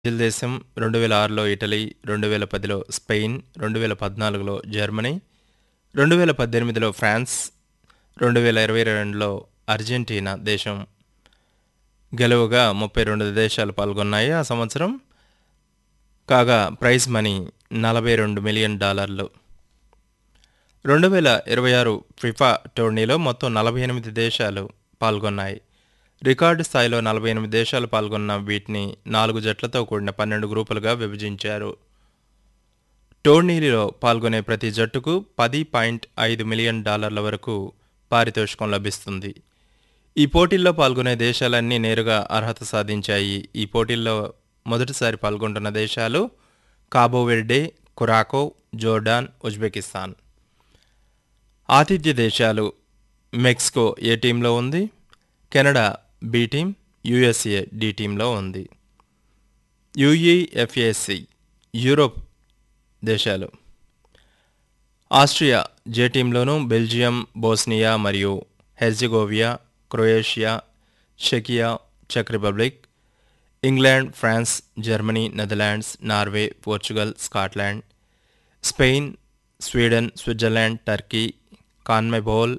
Brazil దేశం రెండు వేల ఆరులో ఇటలీ రెండు వేల పదిలో స్పెయిన్ రెండు వేల పద్నాలుగులో జర్మనీ రెండు వేల పద్దెనిమిదిలో ఫ్రాన్స్ రెండు వేల ఇరవై రెండులో అర్జెంటీనా దేశం గెలువగా ముప్పై రెండు దేశాలు పాల్గొన్నాయి ఆ సంవత్సరం కాగా ప్రైజ్ మనీ నలభై రెండు మిలియన్ డాలర్లు రెండు వేల ఇరవై ఆరు ఫిఫా టోర్నీలో మొత్తం నలభై ఎనిమిది దేశాలు పాల్గొన్నాయి రికార్డు స్థాయిలో నలభై ఎనిమిది దేశాలు పాల్గొన్న వీటిని నాలుగు జట్లతో కూడిన పన్నెండు గ్రూపులుగా విభజించారు టోర్నీలో పాల్గొనే ప్రతి జట్టుకు పది పాయింట్ ఐదు మిలియన్ డాలర్ల వరకు పారితోషికం లభిస్తుంది ఈ పోటీల్లో పాల్గొనే దేశాలన్నీ నేరుగా అర్హత సాధించాయి ఈ పోటీల్లో మొదటిసారి పాల్గొంటున్న దేశాలు కాబోవెర్డే కురాకో జోర్డాన్ ఉజ్బెకిస్తాన్ ఆతిథ్య దేశాలు మెక్సికో ఏ టీంలో ఉంది Canada B team USA D టీంలో ఉంది యుఈఎఫ్ఏసి యూరోప్ దేశాలు ఆస్ట్రియా జే టీంలోనూ బెల్జియం బోస్నియా మరియు హెర్జిగోవియా Croatia చెకియా check republic England France Germany Netherlands Norway Portugal Scotland Spain Sweden Switzerland Turkey కాన్మెబోల్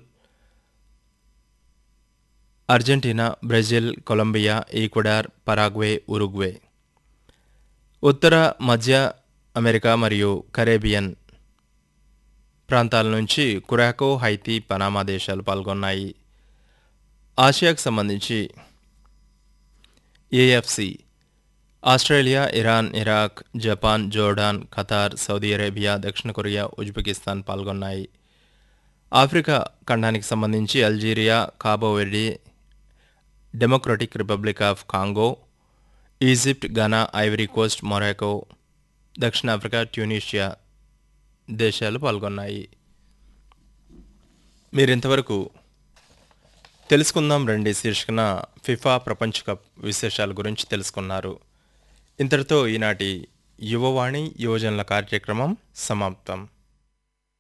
Argentina Brazil Colombia Ecuador Paraguay Uruguay ఉత్తర మధ్య America మరియు Caribbean ప్రాంతాల నుంచి కురాకో Haiti Panama దేశాలు పాల్గొన్నాయి ఆసియాకు సంబంధించి AFC Australia Iran Iraq Japan Jordan Qatar Saudi Arabia దక్షిణ Korea Uzbekistan పాల్గొన్నాయి ఆఫ్రికా ఖండానికి సంబంధించి Algeria Cabo Verde Democratic Republic of Congo Egypt Ghana Ivory Coast Morocco దక్షిణాఫ్రికా ట్యూనీషియా దేశాలు పాల్గొన్నాయి మీరు ఇంతవరకు తెలుసుకుందాం రండి శీర్షికన ఫిఫా ప్రపంచ కప్ విశేషాల గురించి తెలుసుకున్నారు ఇంతటితో ఈనాటి యువవాణి యువజనుల కార్యక్రమం సమాప్తం